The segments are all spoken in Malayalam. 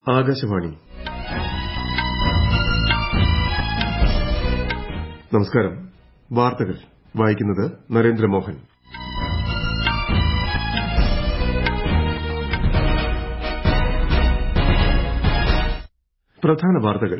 ആകാശവാണി നമസ്കാരം വാർത്തകൾ വായിക്കുന്നത് നരേന്ദ്രമോഹൻ പ്രധാന വാർത്തകൾ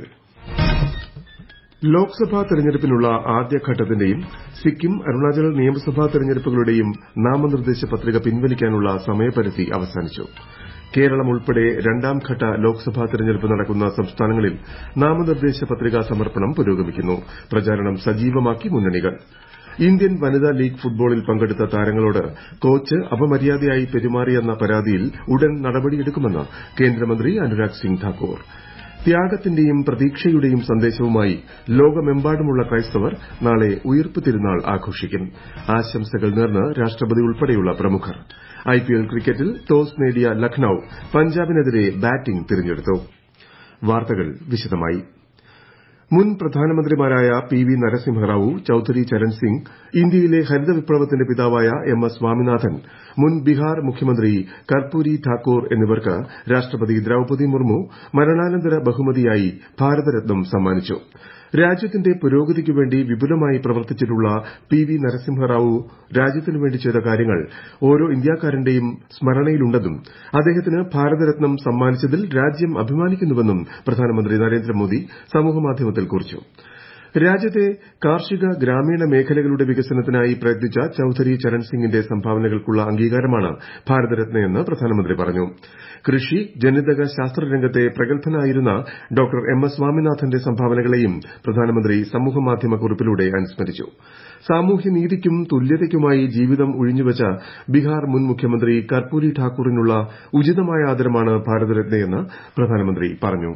ലോക്സഭാ തെരഞ്ഞെടുപ്പിനുള്ള ആദ്യഘട്ടത്തിന്റെയും സിക്കിം അരുണാചൽ നിയമസഭാ തെരഞ്ഞെടുപ്പുകളുടെയും നാമനിർദ്ദേശ പത്രിക പിൻവലിക്കാനുള്ള സമയപരിധി അവസാനിച്ചു കേരളം ഉൾപ്പെടെ രണ്ടാംഘട്ട ലോക്സഭാ തെരഞ്ഞെടുപ്പ് നടക്കുന്ന സംസ്ഥാനങ്ങളിൽ നാമനിർദ്ദേശ പത്രികാ സമർപ്പണം പുരോഗമിക്കുന്നു പ്രചാരണം സജീവമാക്കി മുന്നണികൾ ഇന്ത്യൻ വനിതാ ലീഗ് ഫുട്ബോളിൽ പങ്കെടുത്ത താരങ്ങളോട് കോച്ച് അപമര്യാദയായി പെരുമാറിയെന്ന പരാതിയിൽ ഉടൻ നടപടിയെടുക്കുമെന്ന് കേന്ദ്രമന്ത്രി അനുരാഗ് സിംഗ് ഠാക്കൂർ ത്യാഗത്തിന്റെയും പ്രതീക്ഷയുടെയും സന്ദേശവുമായി ലോകമെമ്പാടുമുള്ള ക്രൈസ്തവർ നാളെ ഉയിർപ്പ് തിരുനാൾ ആഘോഷിക്കും ആശംസകൾ നേർന്ന് രാഷ്ട്രപതി ഉൾപ്പെടെയുള്ള പ്രമുഖർ ഐപിഎൽ ക്രിക്കറ്റിൽ ടോസ് നേടിയ ലക്നൌ പഞ്ചാബിനെതിരെ ബാറ്റിംഗ് തിരഞ്ഞെടുത്തു വാർത്തകൾ വിശദമായി മുൻ പ്രധാനമന്ത്രിമാരായ പി വി നരസിംഹറാവു ചൌധരി ചരൺ സിംഗ് ഇന്ത്യയിലെ ഹരിത വിപ്ലവത്തിന്റെ പിതാവായ എം എസ് സ്വാമിനാഥൻ മുൻ ബിഹാർ മുഖ്യമന്ത്രി കർപ്പൂരി ഠാക്കൂർ എന്നിവർക്ക് രാഷ്ട്രപതി ദ്രൌപദി മുർമു മരണാനന്തര ബഹുമതിയായി ഭാരതരത്നം സമ്മാനിച്ചു രാജ്യത്തിന്റെ പുരോഗതിക്കുവേണ്ടി വിപുലമായി പ്രവർത്തിച്ചിട്ടുള്ള പി വി നരസിംഹറാവു രാജ്യത്തിനുവേണ്ടി ചെയ്ത കാര്യങ്ങൾ ഓരോ ഇന്ത്യക്കാരന്റെയും സ്മരണയിലുണ്ടെന്നും അദ്ദേഹത്തിന് ഭാരതരത്നം സമ്മാനിച്ചതിൽ രാജ്യം അഭിമാനിക്കുന്നുവെന്നും പ്രധാനമന്ത്രി നരേന്ദ്രമോദി സമൂഹമാധ്യമത്തിൽ കുറിച്ചു രാജ്യത്തെ കാർഷിക ഗ്രാമീണ മേഖലകളുടെ വികസനത്തിനായി പ്രയത്നിച്ച ചൌധരി ചരൺ സിംഗിന്റെ സംഭാവനകൾക്കുള്ള അംഗീകാരമാണ് ഭാരതരത്നയെന്ന് പ്രധാനമന്ത്രി പറഞ്ഞു കൃഷി ജനിതക ശാസ്ത്രരംഗത്തെ പ്രഗത്ഭനായിരുന്ന ഡോ എം എസ് സ്വാമിനാഥന്റെ സംഭാവനകളെയും പ്രധാനമന്ത്രി സമൂഹമാധ്യമ കുറിപ്പിലൂടെ അനുസ്മരിച്ചു സാമൂഹ്യനീതിക്കും തുല്യതയ്ക്കുമായി ജീവിതം ഉഴിഞ്ഞുവച്ച ബിഹാർ മുൻ മുഖ്യമന്ത്രി കർപ്പൂരി ഠാക്കൂറിനുള്ള ഉചിതമായ ആദരമാണ് ഭാരതരത്നയെന്ന് പ്രധാനമന്ത്രി പറഞ്ഞു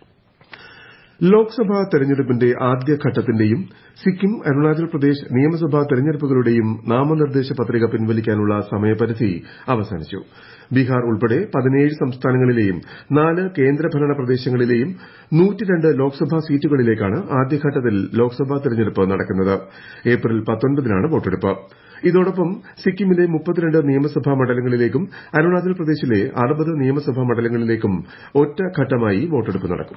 ലോക്സഭാ തെരഞ്ഞെടുപ്പിന്റെ ആദ്യഘട്ടത്തിന്റെയും സിക്കിം അരുണാചൽ പ്രദേശ് നിയമസഭാ തെരഞ്ഞെടുപ്പുകളുടെയും നാമനിർദ്ദേശ പത്രിക പിൻവലിക്കാനുള്ള സമയപരിധി അവസാനിച്ചു ബീഹാർ ഉൾപ്പെടെ പതിനേഴ് സംസ്ഥാനങ്ങളിലെയും നാല് കേന്ദ്രഭരണ പ്രദേശങ്ങളിലെയും ലോക്സഭാ സീറ്റുകളിലേക്കാണ് ആദ്യഘട്ടത്തിൽ ലോക്സഭാ തെരഞ്ഞെടുപ്പ് നടക്കുന്നത് ഏപ്രിൽ പത്തൊൻപതിനാണ് വോട്ടെടുപ്പ് ഇതോടൊപ്പം സിക്കിമിലെ നിയമസഭാ മണ്ഡലങ്ങളിലേക്കും അരുണാചൽ പ്രദേശിലെ അറുപത് നിയമസഭാ മണ്ഡലങ്ങളിലേക്കും ഒറ്റഘട്ടമായി വോട്ടെടുപ്പ് നടക്കും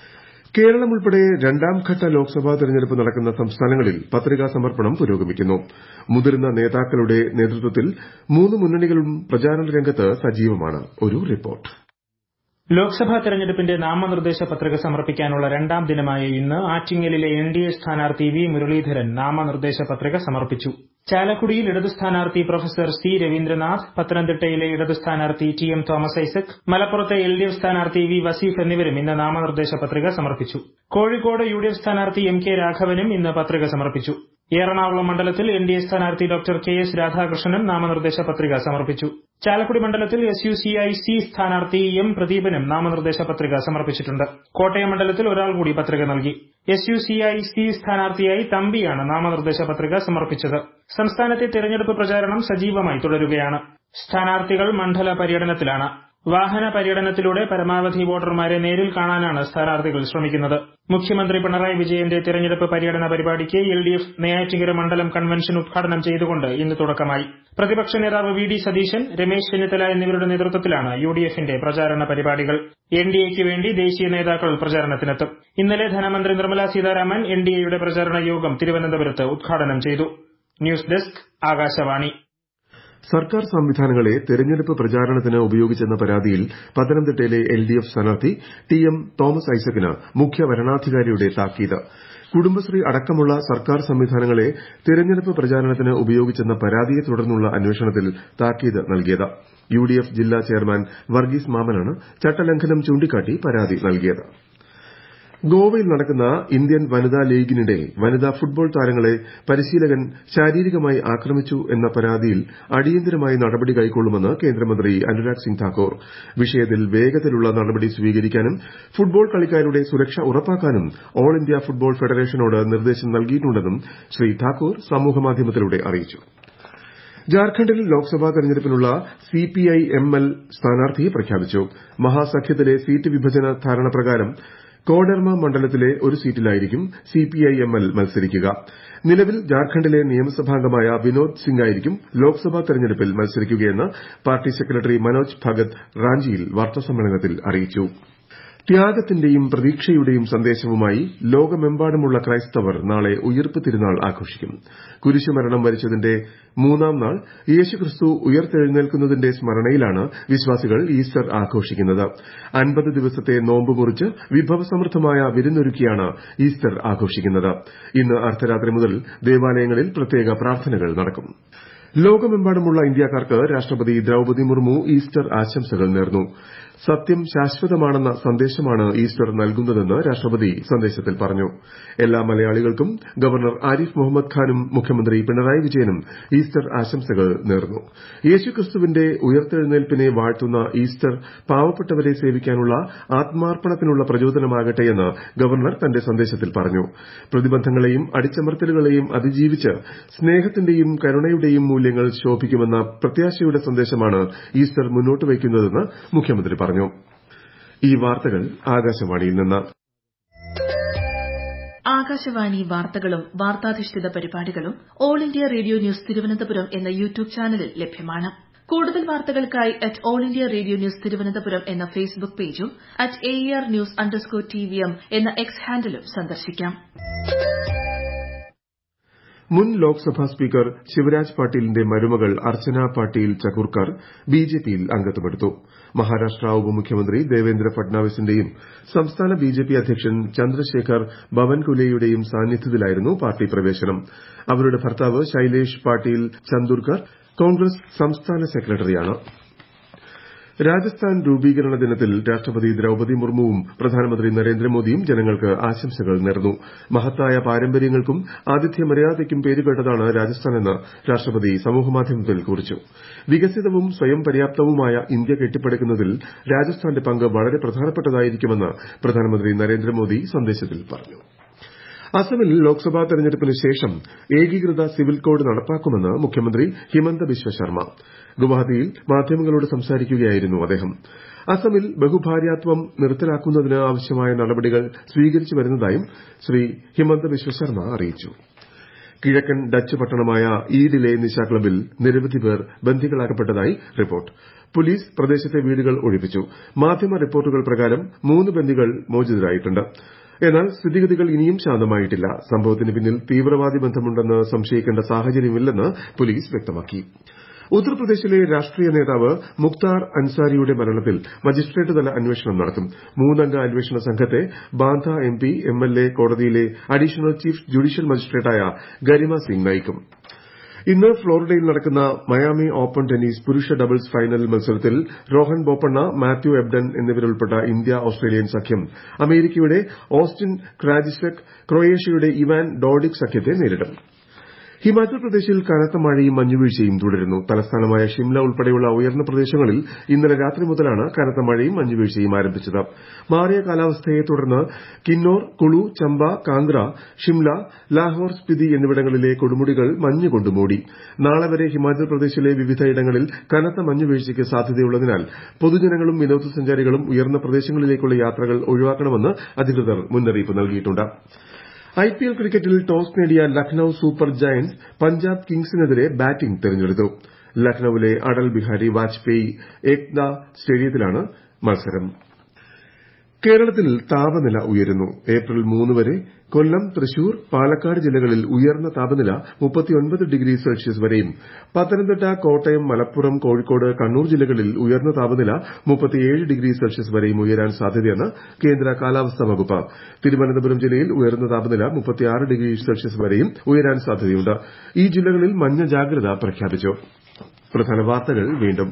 കേരളം ഉൾപ്പെടെ രണ്ടാംഘട്ട ലോക്സഭാ തെരഞ്ഞെടുപ്പ് നടക്കുന്ന സംസ്ഥാനങ്ങളിൽ പത്രികാ സമർപ്പണം പുരോഗമിക്കുന്നു മുതിർന്ന നേതാക്കളുടെ നേതൃത്വത്തിൽ മൂന്ന് മുന്നണികളും പ്രചാരണ രംഗത്ത് സജീവമാണ് ഒരു റിപ്പോർട്ട് ലോക്സഭാ തെരഞ്ഞെടുപ്പിന്റെ നാമനിർദ്ദേശ പത്രിക സമർപ്പിക്കാനുള്ള രണ്ടാം ദിനമായ ഇന്ന് ആറ്റിങ്ങലിലെ എൻ ഡി എ സ്ഥാനാർത്ഥി വി മുരളീധരൻ നാമനിർദ്ദേശ പത്രിക സമർപ്പിച്ചു ചാലക്കുടിയിൽ ഇടതു സ്ഥാനാർത്ഥി പ്രൊഫസർ സി രവീന്ദ്രനാഥ് പത്തനംതിട്ടയിലെ ഇടതു സ്ഥാനാർത്ഥി ടി എം തോമസ് ഐസക് മലപ്പുറത്തെ എൽ ഡി എഫ് സ്ഥാനാർത്ഥി വി വസീഫ് എന്നിവരും ഇന്ന് നാമനിർദ്ദേശ പത്രിക സമർപ്പിച്ചു കോഴിക്കോട് യു ഡി എഫ് സ്ഥാനാർത്ഥി എം കെ രാഘവനും ഇന്ന് പത്രിക സമർപ്പിച്ചു എറണാകുളം മണ്ഡലത്തിൽ എൻ ഡി എ സ്ഥാനാർത്ഥി ഡോക്ടർ കെ എസ് രാധാകൃഷ്ണനും നാമനിർദ്ദേശ പത്രിക സമർപ്പിച്ചു ചാലക്കുടി മണ്ഡലത്തിൽ S U C I C സ്ഥാനാർത്ഥി എം പ്രദീപനും നാമനിർദ്ദേശ പത്രിക സമർപ്പിച്ചിട്ടുണ്ട് കോട്ടയം മണ്ഡലത്തിൽ ഒരാൾ കൂടി പത്രിക നൽകി S U C I C സ്ഥാനാർത്ഥിയായി തമ്പിയാണ് നാമനിർദ്ദേശ പത്രിക സമർപ്പിച്ചത് സംസ്ഥാനത്തെ തെരഞ്ഞെടുപ്പ് പ്രചാരണം സജീവമായി തുടരുകയാണ് സ്ഥാനാർത്ഥികൾ മണ്ഡല പര്യടനത്തിലാണ് വാഹന പര്യടനത്തിലൂടെ പരമാവധി വോട്ടർമാരെ നേരിൽ കാണാനാണ് സ്ഥാനാർത്ഥികൾ ശ്രമിക്കുന്നത് മുഖ്യമന്ത്രി പിണറായി വിജയന്റെ തെരഞ്ഞെടുപ്പ് പര്യടന പരിപാടിക്ക് എൽ ഡി എഫ് നെയ്യാറ്റിങ്കര മണ്ഡലം കൺവെൻഷൻ ഉദ്ഘാടനം ചെയ്തുകൊണ്ട് ഇന്ന് തുടക്കമായി പ്രതിപക്ഷ നേതാവ് വി ഡി സതീശൻ രമേശ് ചെന്നിത്തല എന്നിവരുടെ നേതൃത്വത്തിലാണ് യു ഡി എഫിന്റെ പ്രചാരണ പരിപാടികൾ എൻ ഡി എക്ക് വേണ്ടി ദേശീയ നേതാക്കൾ പ്രചാരണത്തിനെത്തും ഇന്നലെ ധനമന്ത്രി നിർമ്മല സീതാരാമൻ എൻ ഡി എയുടെ പ്രചാരണ യോഗം തിരുവനന്തപുരത്ത് ഉദ്ഘാടനം ചെയ്തു ന്യൂസ് ഡെസ്ക് ആകാശവാണി സർക്കാർ സംവിധാനങ്ങളെ തെരഞ്ഞെടുപ്പ് പ്രചാരണത്തിന് ഉപയോഗിച്ചെന്ന പരാതിയിൽ പത്തനംതിട്ടയിലെ എൽ ഡി എഫ് സ്ഥാനാർത്ഥി ടി എം തോമസ് ഐസകിന് മുഖ്യ വരണാധികാരിയുടെ താക്കീത് കുടുംബശ്രീ അടക്കമുള്ള സർക്കാർ സംവിധാനങ്ങളെ തെരഞ്ഞെടുപ്പ് പ്രചാരണത്തിന് ഉപയോഗിച്ചെന്ന പരാതിയെ തുടർന്നുള്ള അന്വേഷണത്തിൽ താക്കീത് നൽകിയത് യു ഡി എഫ് ജില്ലാ ചെയർമാൻ വർഗീസ് മാമനാണ് ചട്ടലംഘനം ചൂണ്ടിക്കാട്ടി പരാതി നൽകിയത് ഗോവയിൽ നടക്കുന്ന ഇന്ത്യൻ വനിതാ ലീഗിനിടെ വനിതാ ഫുട്ബോൾ താരങ്ങളെ പരിശീലകൻ ശാരീരികമായി ആക്രമിച്ചു എന്ന പരാതിയിൽ അടിയന്തരമായി നടപടി കൈക്കൊള്ളുമെന്ന് കേന്ദ്രമന്ത്രി അനുരാഗ് സിംഗ് ഠാക്കൂർ വിഷയത്തിൽ വേഗത്തിലുള്ള നടപടി സ്വീകരിക്കാനും ഫുട്ബോൾ കളിക്കാരുടെ സുരക്ഷ ഉറപ്പാക്കാനും ഓൾ ഇന്ത്യ ഫുട്ബോൾ ഫെഡറേഷനോട് നിർദ്ദേശം നൽകിയിട്ടുണ്ടെന്നും ശ്രീ ഠാക്കൂർ സമൂഹമാധ്യമത്തിലൂടെ അറിയിച്ചു ജാർഖണ്ഡിൽ ലോക്സഭാ തെരഞ്ഞെടുപ്പിനുള്ള സിപിഐ എം എൽ സ്ഥാനാർത്ഥിയെ പ്രഖ്യാപിച്ചു മഹാസഖ്യത്തിലെ സീറ്റ് വിഭജന ധാരണ പ്രകാരം കോഡർമ മണ്ഡലത്തിലെ ഒരു സീറ്റിലായിരിക്കും സിപിഐ എം എൽ മത്സരിക്കുക നിലവിൽ ജാർഖണ്ഡിലെ നിയമസഭാംഗമായ വിനോദ് സിംഗായിരിക്കും ലോക്സഭാ തെരഞ്ഞെടുപ്പിൽ മത്സരിക്കുകയെന്ന് പാർട്ടി സെക്രട്ടറി മനോജ് ഭഗത് റാഞ്ചിയിൽ വാർത്താസമ്മേളനത്തിൽ അറിയിച്ചു ത്യാഗത്തിന്റെയും പ്രതീക്ഷയുടെയും സന്ദേശവുമായി ലോകമെമ്പാടുമുള്ള ക്രൈസ്തവർ നാളെ ഉയിർപ്പ് തിരുനാൾ ആഘോഷിക്കും കുരിശുമരണം വരിച്ചതിന്റെ മൂന്നാം നാൾ യേശുക്രിസ്തു ഉയർത്തെഴുന്നേൽക്കുന്നതിന്റെ സ്മരണയിലാണ് വിശ്വാസികൾ ഈസ്റ്റർ ആഘോഷിക്കുന്നത് അൻപത് ദിവസത്തെ നോമ്പ് മുറിച്ച് വിഭവസമൃദ്ധമായ വിരുന്നൊരുക്കിയാണ് ഈസ്റ്റർ ആഘോഷിക്കുന്നത് ഇന്ന് അർദ്ധരാത്രി മുതൽ ദേവാലയങ്ങളിൽ പ്രത്യേക പ്രാർത്ഥനകൾ നടക്കും ലോകമെമ്പാടുമുള്ള ഇന്ത്യക്കാർക്ക് രാഷ്ട്രപതി ദ്രൌപതി മുർമു ഈസ്റ്റർ ആശംസകൾ നേർന്നു സത്യം ശാശ്വതമാണെന്ന സന്ദേശമാണ് ഈസ്റ്റർ നൽകുന്നതെന്ന് രാഷ്ട്രപതി സന്ദേശത്തിൽ പറഞ്ഞു എല്ലാ മലയാളികൾക്കും ഗവർണർ ആരിഫ് മുഹമ്മദ് ഖാനും മുഖ്യമന്ത്രി പിണറായി വിജയനും ഈസ്റ്റർ ആശംസകൾ നേർന്നു യേശുക്രിസ്തുവിന്റെ ഉയർത്തെഴുന്നേൽപ്പിനെ വാഴ്ത്തുന്ന ഈസ്റ്റർ പാവപ്പെട്ടവരെ സേവിക്കാനുള്ള ആത്മാർപ്പണത്തിനുള്ള പ്രചോദനമാകട്ടെയെന്ന് ഗവർണർ തന്റെ സന്ദേശത്തിൽ പറഞ്ഞു പ്രതിബന്ധങ്ങളെയും അടിച്ചമർത്തലുകളെയും അതിജീവിച്ച് സ്നേഹത്തിന്റെയും കരുണയുടെയും മൂല്യങ്ങൾ ശോഭിക്കുമെന്ന പ്രത്യാശയുടെ സന്ദേശമാണ് ഈസ്റ്റർ മുന്നോട്ട് വയ്ക്കുന്നതെന്ന് മുഖ്യമന്ത്രി പറഞ്ഞു ഈ വാർത്തകൾ ആകാശവാണിയിൽ നിന്ന് ആകാശവാണി വാർത്തകളും വാർത്താധിഷ്ഠിത പരിപാടികളും all India radio news Thiruvananthapuram എന്ന യൂട്യൂബ് ചാനലിൽ ലഭ്യമാണ് കൂടുതൽ വാർത്തകൾക്കായി at all India radio news Thiruvananthapuram എന്ന ഫേസ്ബുക്ക് പേജും at A R news underscore T V M എന്ന എക്സ് ഹാൻഡിലും സന്ദർശിക്കാം മുൻ ലോക്സഭാ സ്പീക്കർ ശിവരാജ് പാട്ടീലിന്റെ മരുമകൾ അർച്ചന പാട്ടീൽ ചകുർക്കർ ബിജെപിയിൽ അംഗത്വമെടുത്തു മഹാരാഷ്ട്ര ഉപമുഖ്യമന്ത്രി ദേവേന്ദ്ര ഫട്നാവിസിന്റെയും സംസ്ഥാന ബിജെപി അധ്യക്ഷൻ ചന്ദ്രശേഖർ ബവൻകുലെയുടെയും സാന്നിധ്യത്തിലായിരുന്നു പാർട്ടി പ്രവേശനം അവരുടെ ഭർത്താവ് ശൈലേഷ് പാട്ടീൽ ചന്ദുർക്കർ കോൺഗ്രസ് സംസ്ഥാന സെക്രട്ടറിയാണ് രാജസ്ഥാൻ രൂപീകരണ ദിനത്തിൽ രാഷ്ട്രപതി ദ്രൌപതി മുർമുവും പ്രധാനമന്ത്രി നരേന്ദ്രമോദിയും ജനങ്ങൾക്ക് ആശംസകൾ നേർന്നു മഹത്തായ പാരമ്പര്യങ്ങൾക്കും ആതിഥ്യ മര്യാദയ്ക്കും പേരുകേട്ടതാണ് രാജസ്ഥാനെന്ന് രാഷ്ട്രപതി സമൂഹമാധ്യമത്തിൽ കുറിച്ചു വികസിതവും സ്വയം പര്യാപ്തവുമായ ഇന്ത്യ കെട്ടിപ്പടുക്കുന്നതിൽ രാജസ്ഥാന്റെ പങ്ക് വളരെ പ്രധാനപ്പെട്ടതായിരിക്കുമെന്ന് പ്രധാനമന്ത്രി നരേന്ദ്രമോദി സന്ദേശത്തിൽ പറഞ്ഞു അസമിൽ ലോക്സഭാ തെരഞ്ഞെടുപ്പിന് ശേഷം ഏകീകൃത സിവിൽ കോഡ് നടപ്പാക്കുമെന്ന് മുഖ്യമന്ത്രി ഹിമന്ത ബിശ്വ ശർമ്മ ഗുവാഹത്തിയിൽ മാധ്യമങ്ങളോട് സംസാരിക്കുകയായിരുന്നു അദ്ദേഹം അസമിൽ ബഹുഭാര്യാത്വം നിർത്തലാക്കുന്നതിന് ആവശ്യമായ നടപടികൾ സ്വീകരിച്ചു വരുന്നതായും ശ്രീ ഹിമന്ത ബിശ്വ ശർമ്മ അറിയിച്ചു കിഴക്കൻ ഡച്ച് പട്ടണമായ ഈഡിലെ നിശാ ക്ലബിൽ നിരവധി പേർ ബന്ദികളാക്കപ്പെട്ടതായി റിപ്പോർട്ട് പോലീസ് പ്രദേശത്തെ വീടുകൾ ഒഴിപ്പിച്ചു മാധ്യമ റിപ്പോർട്ടുകൾ പ്രകാരം മൂന്ന് ബന്ദികൾ മോചിതരായിട്ടുണ്ട് എന്നാൽ സ്ഥിതിഗതികൾ ഇനിയും ശാന്തമായിട്ടില്ല സംഭവത്തിന് പിന്നിൽ തീവ്രവാദി ബന്ധമുണ്ടെന്ന് സംശയിക്കേണ്ട സാഹചര്യമില്ലെന്ന് പോലീസ് വ്യക്തമാക്കി ഉത്തർപ്രദേശിലെ രാഷ്ട്രീയ നേതാവ് മുക്താർ അൻസാരിയുടെ മരണത്തിൽ മജിസ്ട്രേറ്റ് തല അന്വേഷണം നടത്തും മൂന്നംഗ അന്വേഷണ സംഘത്തെ Banda M P M L A കോടതിയിലെ അഡീഷണൽ ചീഫ് ജുഡീഷ്യൽ മജിസ്ട്രേറ്റായ ഗരിമ സിംഗ് നയിക്കും ഇന്ന് ഫ്ളോറിഡയിൽ നടക്കുന്ന മയാമി ഓപ്പൺ ടെന്നീസ് പുരുഷ ഡബിൾസ് ഫൈനൽ മത്സരത്തിൽ രോഹൻ ബോപ്പണ്ണ മാത്യു എബ്ഡൻ എന്നിവരുൾപ്പെട്ട ഇന്ത്യ ഓസ്ട്രേലിയൻ സഖ്യം അമേരിക്കയുടെ ഓസ്റ്റിൻ ക്രാജിസെക് ക്രൊയേഷ്യയുടെ ഇവാൻ ഡോഡിക് സഖ്യത്തെ നേരിടും ഹിമാചൽ പ്രദേശിൽ കനത്ത മഴയും മഞ്ഞുവീഴ്ചയും തുടരുന്നു തലസ്ഥാനമായ ഷിംല ഉൾപ്പെടെയുള്ള ഉയർന്ന പ്രദേശങ്ങളിൽ ഇന്നലെ രാത്രി മുതലാണ് കനത്ത മഴയും മഞ്ഞുവീഴ്ചയും ആരംഭിച്ചത് മാറിയ കാലാവസ്ഥയെ തുടർന്ന് കിന്നോർ കുളു ചമ്പ കാന്ദ്ര ഷിംല ലാഹോർ സ്പിതി എന്നിവിടങ്ങളിലെ കൊടുമുടികൾ മഞ്ഞുകൊണ്ട് മൂടി നാളെ വരെ ഹിമാചൽ പ്രദേശിലെ വിവിധയിടങ്ങളിൽ കനത്ത മഞ്ഞുവീഴ്ചയ്ക്ക് സാധ്യതയുള്ളതിനാൽ പൊതുജനങ്ങളും വിനോദസഞ്ചാരികളും ഉയർന്ന പ്രദേശങ്ങളിലേക്കുള്ള യാത്രകൾ ഒഴിവാക്കണമെന്ന് അധികൃതർ മുന്നറിയിപ്പ് നൽകിയിട്ടുണ്ട് ഐപിഎൽ ക്രിക്കറ്റിൽ ടോസ് നേടിയ ലക്നൌ സൂപ്പർ ജയന്റ്സ് പഞ്ചാബ് കിങ്സിനെതിരെ ബാറ്റിംഗ് തെരഞ്ഞെടുത്തു ലക്നൌവിലെ അടൽ ബിഹാരി വാജ്പേയി ഏക്ത സ്റ്റേഡിയത്തിലാണ് മത്സരം കേരളത്തിൽ താപനില ഉയരുന്നു ഏപ്രിൽ മൂന്ന് വരെ കൊല്ലം തൃശൂർ പാലക്കാട് ജില്ലകളിൽ ഉയർന്ന താപനില ഡിഗ്രി സെൽഷ്യസ് വരെയും പത്തനംതിട്ട കോട്ടയം മലപ്പുറം കോഴിക്കോട് കണ്ണൂർ ജില്ലകളിൽ ഉയർന്ന താപനില ഡിഗ്രി സെൽഷ്യസ് വരെയും ഉയരാൻ സാധ്യതയെന്ന് കേന്ദ്ര കാലാവസ്ഥാ വകുപ്പ് തിരുവനന്തപുരം ജില്ലയിൽ ഉയർന്ന താപനില ഡിഗ്രി സെൽഷ്യസ് വരെയും ഉയരാൻ സാധ്യതയുണ്ട് ഈ ജില്ലകളിൽ മഞ്ഞ ജാഗ്രത പ്രഖ്യാപിച്ചു പ്രധാന വാർത്തകൾ വീണ്ടും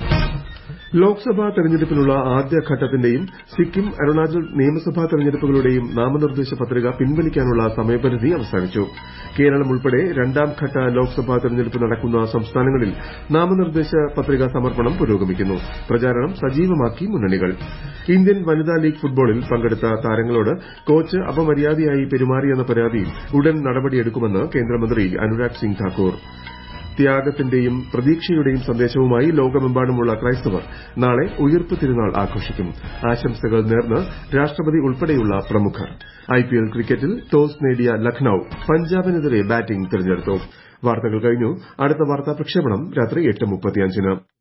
ലോക്സഭാ തെരഞ്ഞെടുപ്പിനുള്ള ആദ്യഘട്ടത്തിന്റെയും സിക്കിം അരുണാചൽ നിയമസഭാ തെരഞ്ഞെടുപ്പുകളുടെയും നാമനിർദ്ദേശ പത്രിക പിൻവലിക്കാനുള്ള സമയപരിധി അവസാനിച്ചു കേരളം ഉൾപ്പെടെ രണ്ടാംഘട്ട ലോക്സഭാ തെരഞ്ഞെടുപ്പ് നടക്കുന്ന സംസ്ഥാനങ്ങളിൽ നാമനിർദ്ദേശ പത്രിക സമർപ്പണം പുരോഗമിക്കുന്നു പ്രചാരണം സജീവമാക്കി മുന്നണികൾ ഇന്ത്യൻ വനിതാ ലീഗ് ഫുട്ബോളിൽ പങ്കെടുത്ത താരങ്ങളോട് കോച്ച് അപമര്യാദയായി പെരുമാറിയെന്ന പരാതിയിൽ ഉടൻ നടപടിയെടുക്കുമെന്ന് കേന്ദ്രമന്ത്രി അനുരാഗ് സിംഗ് ഠാക്കൂർ ത്യാഗത്തിന്റെയും പ്രതീക്ഷയുടെയും സന്ദേശവുമായി ലോകമെമ്പാടുമുള്ള ക്രൈസ്തവർ നാളെ ഉയിർപ്പ് തിരുനാൾ ആഘോഷിക്കും ആശംസകൾ നേർന്ന് രാഷ്ട്രപതി ഉൾപ്പെടെയുള്ള പ്രമുഖർ ഐപിഎൽ ക്രിക്കറ്റിൽ ടോസ് നേടിയ ലക്നൌ പഞ്ചാബിനെതിരെ ബാറ്റിംഗ് തിരഞ്ഞെടുത്തു വാർത്തകൾ കഴിഞ്ഞു അടുത്ത വാർത്താ പ്രക്ഷേപണം രാത്രി എട്ട് മുപ്പത്തിയഞ്ചിന്